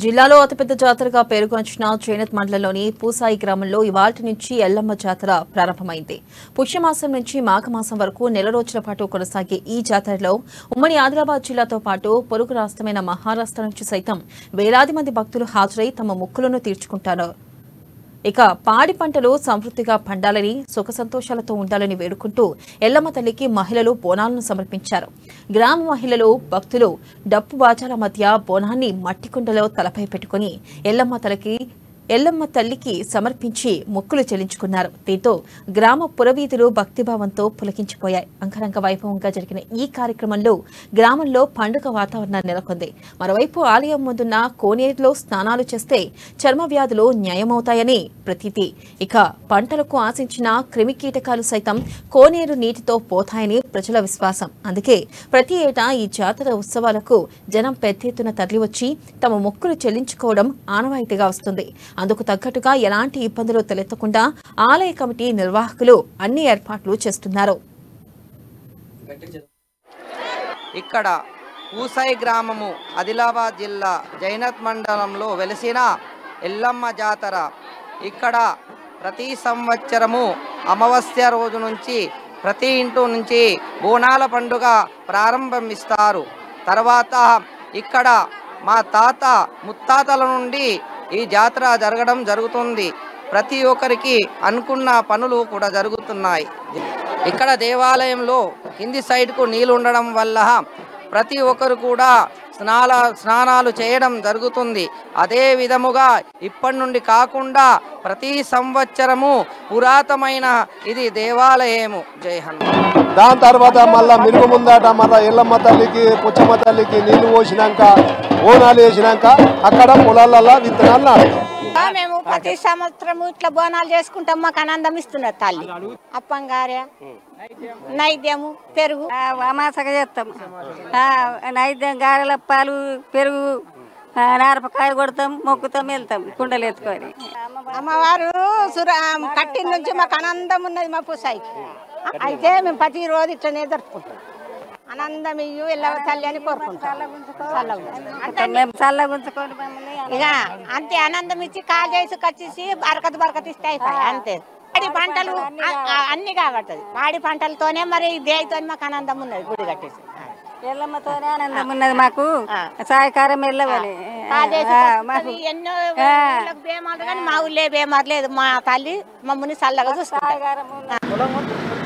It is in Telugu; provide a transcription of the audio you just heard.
జిల్లాలో అతిపెద్ద జాతరగా పేరుగాంచిన చేనత్ మండలంలోని పూసాయి గ్రామంలో ఇవాటి నుంచి ఎల్లమ్మ జాతర ప్రారంభమైంది పుష్యమాసం నుంచి మాఘమాసం వరకు నెల రోజుల పాటు కొనసాగే ఈ జాతరలో ఉమ్మడి ఆదిలాబాద్ జిల్లాతో పాటు పొరుగు రాష్ట్రమైన మహారాష్ట్ర నుంచి సైతం వేలాది మంది భక్తులు హాజరై తమ మొక్కులను తీర్చుకుంటారు ఇక పాడి పంటలు సమృద్ధిగా పండాలని సుఖ సంతోషాలతో ఉండాలని వేడుకుంటూ ఎల్లమ్మ తల్లికి మహిళలు బోనాలను సమర్పించారు గ్రామ మహిళలు భక్తులు డప్పు బాజాల మధ్య బోనాన్ని మట్టి కుండలో తలపై పెట్టుకుని ఎల్లమ్మ తలకి ఎల్లమ్మ తల్లికి సమర్పించి మొక్కులు చెల్లించుకున్నారు దీంతో గ్రామ పురవీధులు భక్తిభావంతో పులకించిపోయాయి అంగరంగ వైభవంగా జరిగిన ఈ కార్యక్రమంలో గ్రామంలో పండుగ వాతావరణం నెలకొంది మరోవైపు ఆలయం ముందున్న కోనేరులో స్నానాలు చేస్తే చర్మ వ్యాధులు న్యాయమవుతాయని ప్రతీతి ఇక పంటలకు ఆశించిన క్రిమి కీటకాలు సైతం కోనేరు నీటితో పోతాయని ప్రజల విశ్వాసం అందుకే ప్రతి ఏటా ఈ జాతర ఉత్సవాలకు జనం పెద్ద ఎత్తున తరలివచ్చి తమ మొక్కులు చెల్లించుకోవడం ఆనవాయితీగా వస్తుంది అందుకు తగ్గట్టుగా ఎలాంటి ఇబ్బందులు తలెత్తకుండా ఆలయ కమిటీ నిర్వాహకులు అన్ని ఏర్పాట్లు చేస్తున్నారు ఇక్కడ పూసాయి గ్రామము ఆదిలాబాద్ జిల్లా జైనత్ మండలంలో వెలిసిన ఎల్లమ్మ జాతర ఇక్కడ ప్రతి సంవత్సరము అమావాస్య రోజు నుంచి ప్రతి ఇంటి నుంచి బోనాల పండుగ ప్రారంభిస్తారు తర్వాత ఇక్కడ మా తాత ముత్తాతల నుండి ఈ జాతర జరగడం జరుగుతుంది ప్రతి ఒక్కరికి అనుకున్న పనులు కూడా జరుగుతున్నాయి ఇక్కడ దేవాలయంలో కింది సైడ్కు నీళ్ళు ఉండడం వల్ల ప్రతి ఒక్కరు కూడా స్నాన స్నానాలు చేయడం జరుగుతుంది అదే విధముగా ఇప్పటి నుండి కాకుండా ప్రతి సంవత్సరము పురాతనమైన ఇది దేవాలయము జై హనుమాన్ దాని తర్వాత మళ్ళా మిరుగు ముందట మళ్ళా ఎల్లమ్మ తల్లికి పుచ్చమ్మ తల్లికి నీళ్లు పోసినాక బోనాలు వేసినాక అక్కడ పొలాలలో విత్తనాలు నాటుతాం ఆ, మేము ప్రతి సంవత్సరం ఇట్లా బోనాలు చేసుకుంటాం మాకు ఆనందం ఇస్తున్నారు తల్లి అప్పంగారె నైద్యము పెరుగు అమాసగా చేస్తాం ఆ, నైద్యం గారెల పాలు పెరుగు ఆ, నారపకాయ కొడతాం మొక్కుతాం వెళ్తాం కుండలు ఎత్తుకొని అమ్మవారు సుర కట్టి నుంచి మాకు ఆనందం ఉన్నది మా పూసాయికి అయితే మేము ప్రతి రోజు ఇట్లనే జరుపుకుంటాం ఆనందం ఇయ్యు ఎల్లవ తల్లి అని కోరుకుంటాం చల్లగా ఉంచు. మేము చల్లగా ఉంచుకొని మమ్మల్ని ఇక అంతే ఆనందం ఇచ్చి కాలు చేసి కచ్చేసి బరకత బరకత ఇస్తే అయిపోయి అంతే పాడి పంటలు ఆ- ఆ- అన్ని కాబట్టది పాడి పంటలతోనే మరి దేనితో మాకు ఆనందం ఉన్నది గుడి కట్టేసి ఎల్లమ్మతోనే ఆనందం ఉన్నది మాకు సాయకారం వెళ్ళవని కాజేసి ఆ, కట్టుకొని మాకు ఎన్నో ఊళ్ళకు బేమాలు కానీ మా ఊళ్ళే బేమారు లేదు మా తల్లి మమ్మల్ని చల్లగా చూసుకుంటారు సాయకారం ఉన్న-